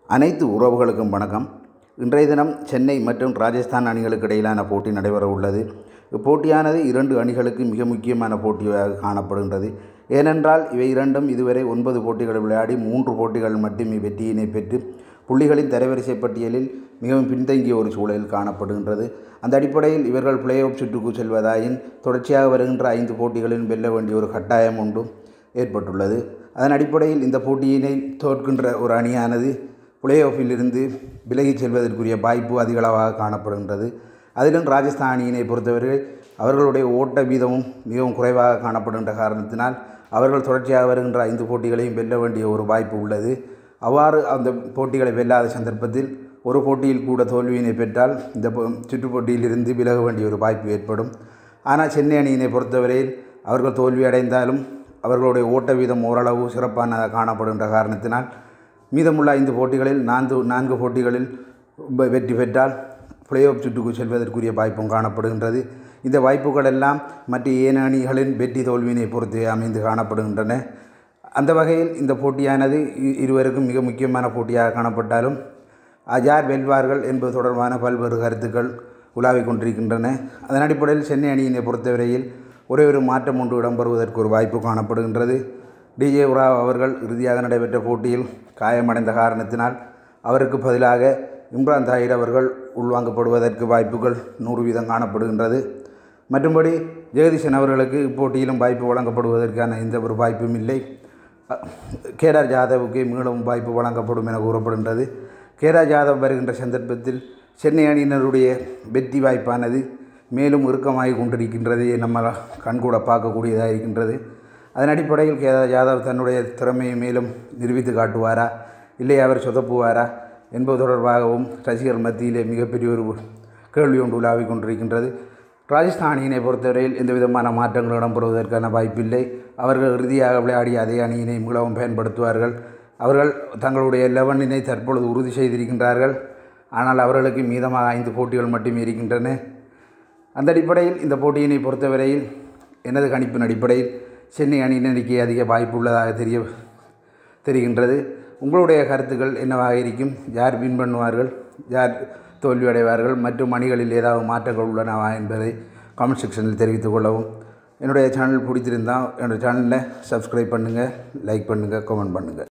அனைத்து உறவுகளுக்கும் வணக்கம் இன்றைய தினம் சென்னை மற்றும் ராஜஸ்தான் அணிகளுக்கு இடையிலான போட்டி நடைபெற உள்ளது இப்போட்டியானது இரண்டு அணிகளுக்கு மிக முக்கியமான போட்டியாக காணப்படுகின்றது ஏனென்றால் இவை இரண்டும் இதுவரை ஒன்பது போட்டிகள் விளையாடி மூன்று போட்டிகள் மட்டுமே வெற்றியினை பெற்று புள்ளிகளின் தரவரிசை பட்டியலில் மிகவும் பின்தங்கிய ஒரு சூழலில் காணப்படுகின்றது அந்த அடிப்படையில் இவர்கள் பிளே ஆஃப் சுற்றுக்கு செல்வதாயின் தொடர்ச்சியாக வருகின்ற ஐந்து போட்டிகளில் வெல்ல வேண்டிய ஒரு கட்டாயம் ஒன்றும் ஏற்பட்டுள்ளது அதன் அடிப்படையில் இந்த போட்டியினை தோற்கின்ற ஒரு அணியானது பிளே ஆஃபிலிருந்து விலகிச் செல்வதற்குரிய வாய்ப்பு அதிகளவாக காணப்படுகின்றது அதிலும் ராஜஸ்தான் அணியினை பொறுத்தவரை அவர்களுடைய ஓட்ட வீதமும் மிகவும் குறைவாக காணப்படுகின்ற காரணத்தினால் அவர்கள் தொடர்ச்சியாக வருகின்ற ஐந்து போட்டிகளையும் வெல்ல வேண்டிய ஒரு வாய்ப்பு உள்ளது அவ்வாறு அந்த போட்டிகளை வெல்லாத சந்தர்ப்பத்தில் ஒரு போட்டியில் கூட தோல்வியினை பெற்றால் இந்த போ- சுற்றுப் போட்டியிலிருந்து விலக வேண்டிய ஒரு வாய்ப்பு ஏற்படும் ஆனால் சென்னை அணியினை பொறுத்தவரையில் அவர்கள் தோல்வி அடைந்தாலும் அவர்களுடைய ஓட்ட வீதம் ஓரளவு சிறப்பான காணப்படுகின்ற காரணத்தினால் மீதமுள்ள ஐந்து போட்டிகளில் நான்கு நான்கு போட்டிகளில் வெ- வெற்றி பெற்றால் பிளே ஆஃப் சுற்றுக்கு செல்வதற்குரிய வாய்ப்பும் காணப்படுகின்றது இந்த வாய்ப்புகள் எல்லாம் மற்ற ஏனைய அணிகளின் வெற்றி தோல்வியினை பொறுத்து அமைந்து காணப்படுகின்றன அந்த வகையில் இந்த போட்டியானது இ- இருவருக்கும் மிக முக்கியமான போட்டியாக காணப்பட்டாலும் அஹ், யார் வெல்வார்கள் என்பது தொடர்பான பல்வேறு கருத்துக்கள் உலாவிக் கொண்டிருக்கின்றன அதன் அடிப்படையில் சென்னை அணியினை பொறுத்தவரையில் ஒரே ஒரு மாற்றம் ஒன்று இடம்பெறுவதற்கு ஒரு வாய்ப்பு காணப்படுகின்றது டிஜே உராவ் அவர்கள் இறுதியாக நடைபெற்ற போட்டியில் காயமடைந்த காரணத்தினால் அவருக்கு பதிலாக இம்ரான் தாயிர் அவர்கள் உள்வாங்கப்படுவதற்கு வாய்ப்புகள் நூறு வீதம் காணப்படுகின்றது மற்றும்படி ஜெகதீசன் அவர்களுக்கு இப்போட்டியிலும் வாய்ப்பு வழங்கப்படுவதற்கான எந்த ஒரு வாய்ப்பும் இல்லை அ- கேதார் ஜாதவுக்கு மீண்டும் வாய்ப்பு வழங்கப்படும் என கூறப்படுகின்றது கேதார் ஜாதவ் வருகின்ற சந்தர்ப்பத்தில் சென்னை அணியினருடைய வெற்றி வாய்ப்பானது மேலும் இறுக்கமாகி கொண்டிருக்கின்றது நம்ம கண்கூட பார்க்கக்கூடியதாக இருக்கின்றது அதன் அடிப்படையில் கேதார் ஜாதவ் தன்னுடைய திறமையை மேலும் நிரூபித்து காட்டுவாரா இல்லை அவர் சொதப்புவாரா என்பது தொடர்பாகவும் ரசிகர் மத்தியிலே மிகப்பெரிய ஒரு கேள்வி ஒன்று உலாவிக் கொண்டிருக்கின்றது ராஜஸ்தான் அணியினை பொறுத்தவரையில் எந்த விதமான மாற்றங்கள் இடம்பெறுவதற்கான வாய்ப்பில்லை அவர்கள் இறுதியாக விளையாடிய அதே அணியினை மீளவும் பயன்படுத்துவார்கள் அவர்கள் தங்களுடைய லெவனினை தற்பொழுது உறுதி செய்திருக்கின்றார்கள் ஆனால் அவர்களுக்கு மீதமாக ஐந்து போட்டிகள் மட்டுமே இருக்கின்றன அந்த அடிப்படையில் இந்த போட்டியினை பொறுத்தவரையில் எனது கணிப்பின் அடிப்படையில் சென்னை அணியினருக்கு அதிக வாய்ப்பு உள்ளதாக தெரிய தெரிகின்றது உங்களுடைய கருத்துக்கள் என்னவாக இருக்கும் யார் வின் பண்ணுவார்கள் யார் தோல்வி அடைவார்கள் மற்றும் அணிகளில் ஏதாவது மாற்றங்கள் உள்ளனவா என்பதை கமெண்ட் செக்ஷனில் தெரிவித்துக் கொள்ளவும் என்னுடைய சேனல் பிடிச்சிருந்தால் என்னுடைய சேனலை சப்ஸ்கிரைப் பண்ணுங்கள் லைக் பண்ணுங்கள் கமெண்ட் பண்ணுங்கள்